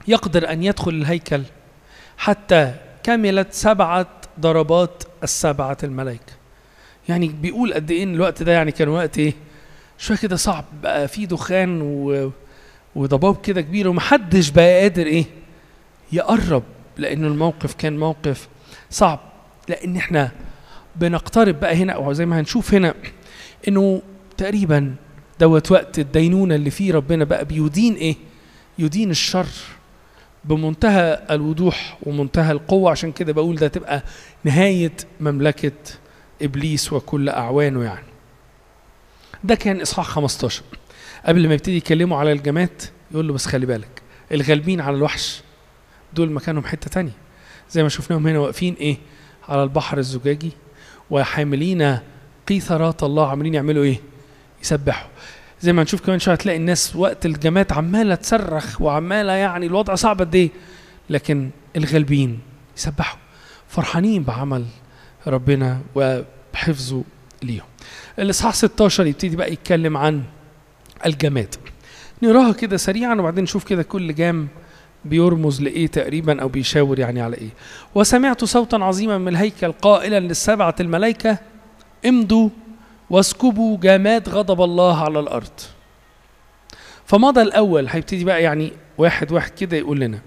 يقدر ان يدخل الهيكل حتى كملت سبعه ضربات السبعه الملائكه يعني بيقول قد ايه إن الوقت ده يعني كان وقت ايه شويه كده صعب بقى في دخان و... وضباب كده كبير ومحدش بقى قادر ايه يقرب لانه الموقف كان موقف صعب لان احنا بنقترب بقى هنا او زي ما هنشوف هنا انه تقريبا دوت وقت الدينونه اللي فيه ربنا بقى بيدين ايه يدين الشر بمنتهى الوضوح ومنتهى القوه عشان كده بقول ده تبقى نهايه مملكه ابليس وكل اعوانه يعني ده كان اصحاح 15 قبل ما يبتدي يكلموا على الجماد يقول له بس خلي بالك الغالبين على الوحش دول مكانهم حته تانية زي ما شفناهم هنا واقفين ايه على البحر الزجاجي وحاملين قيثارات الله عاملين يعملوا ايه يسبحوا زي ما نشوف كمان شويه هتلاقي الناس وقت الجماد عماله تصرخ وعماله يعني الوضع صعب قد ايه لكن الغالبين يسبحوا فرحانين بعمل ربنا وبحفظه ليهم الاصحاح 16 يبتدي بقى يتكلم عن الجماد نقراها كده سريعا وبعدين نشوف كده كل جام بيرمز لايه تقريبا او بيشاور يعني على ايه وسمعت صوتا عظيما من الهيكل قائلا للسبعه الملائكه امضوا واسكبوا جماد غضب الله على الارض فمضى الاول هيبتدي بقى يعني واحد واحد كده يقول لنا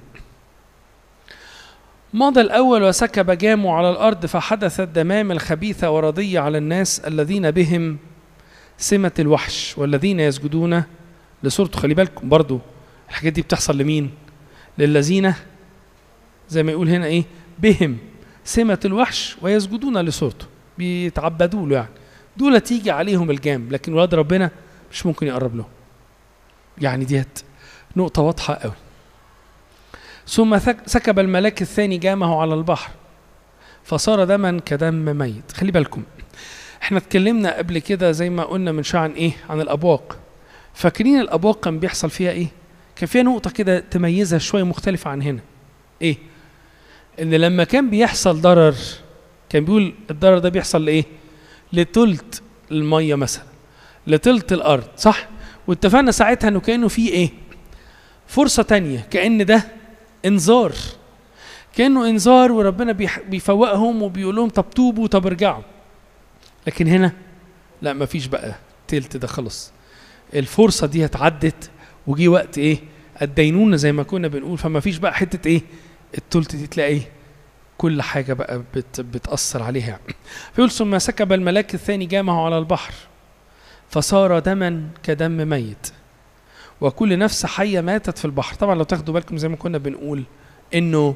مضى الأول وسكب جامه على الأرض فحدثت دمام الخبيثة ورضية على الناس الذين بهم سمة الوحش والذين يسجدون لصورته خلي بالكم برضو الحاجات دي بتحصل لمين للذين زي ما يقول هنا ايه بهم سمة الوحش ويسجدون لصورته بيتعبدوا له يعني دول تيجي عليهم الجام لكن ولاد ربنا مش ممكن يقرب له يعني ديت نقطة واضحة قوي ثم سكب الملاك الثاني جامه على البحر فصار دما كدم ميت خلي بالكم احنا اتكلمنا قبل كده زي ما قلنا من شويه عن ايه عن الابواق فاكرين الابواق كان بيحصل فيها ايه كان فيها نقطه كده تميزها شويه مختلفه عن هنا ايه ان لما كان بيحصل ضرر كان بيقول الضرر ده بيحصل لايه لتلت الميه مثلا لتلت الارض صح واتفقنا ساعتها انه كانه في ايه فرصه تانية كان ده انذار كانه انذار وربنا بيفوقهم وبيقول لهم طب توبوا طب ارجعوا لكن هنا لا مفيش بقى تلت ده خلص الفرصه دي اتعدت وجي وقت ايه الدينونه زي ما كنا بنقول فما فيش بقى حته ايه التلت دي تلاقي ايه كل حاجه بقى بت بتاثر عليها فيقول ثم سكب الملاك الثاني جامه على البحر فصار دما كدم ميت وكل نفس حيه ماتت في البحر طبعا لو تاخدوا بالكم زي ما كنا بنقول انه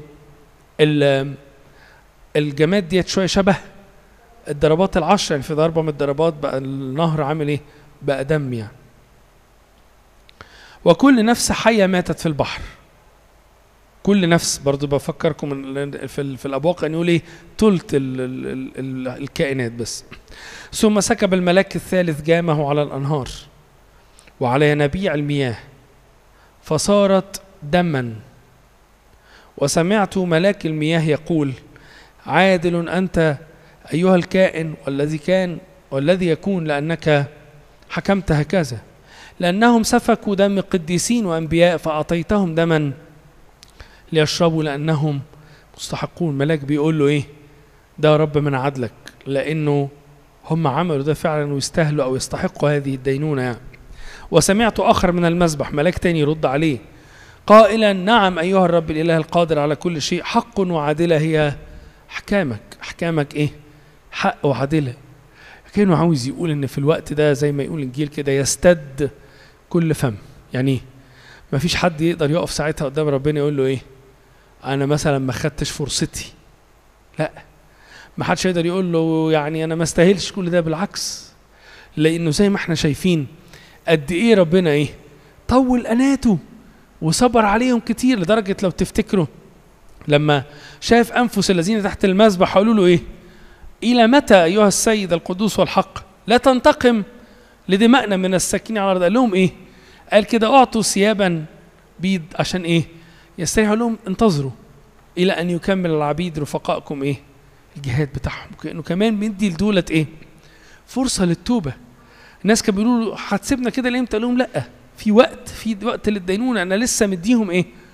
الجماد ديت شويه شبه الضربات العشر يعني في ضربه من الضربات بقى النهر عامل ايه بقى دم يعني وكل نفس حيه ماتت في البحر كل نفس برضو بفكركم في, في الابواق ان يقول ايه تلت ال ال ال الكائنات بس ثم سكب الملاك الثالث جامه على الانهار وعلى ينابيع المياه فصارت دما وسمعت ملاك المياه يقول عادل انت ايها الكائن والذي كان والذي يكون لانك حكمت هكذا لانهم سفكوا دم قديسين وانبياء فاعطيتهم دما ليشربوا لانهم مستحقون ملاك بيقول له ايه ده يا رب من عدلك لانه هم عملوا ده فعلا ويستاهلوا او يستحقوا هذه الدينونه يعني وسمعت آخر من المذبح ملاك تاني يرد عليه قائلا نعم أيها الرب الإله القادر على كل شيء حق وعادلة هي أحكامك أحكامك إيه حق وعادلة كانه عاوز يقول إن في الوقت ده زي ما يقول الإنجيل كده يستد كل فم يعني إيه ما فيش حد يقدر يقف ساعتها قدام ربنا يقول له إيه أنا مثلا ما خدتش فرصتي لا ما حدش يقدر يقول له يعني أنا ما استاهلش كل ده بالعكس لأنه زي ما احنا شايفين قد ايه ربنا ايه طول اناته وصبر عليهم كتير لدرجه لو تفتكروا لما شاف انفس الذين تحت المذبح قالوا له ايه الى متى ايها السيد القدوس والحق لا تنتقم لدمائنا من الساكنين على الارض قال لهم ايه قال كده اعطوا ثيابا بيض عشان ايه يستريحوا لهم انتظروا الى ان يكمل العبيد رفقائكم ايه الجهاد بتاعهم كانه كمان مدي لدولة ايه فرصه للتوبه الناس كانوا بيقولوا له هتسيبنا كده لامتى؟ قال لهم لا في وقت في وقت للدينونه انا لسه مديهم ايه؟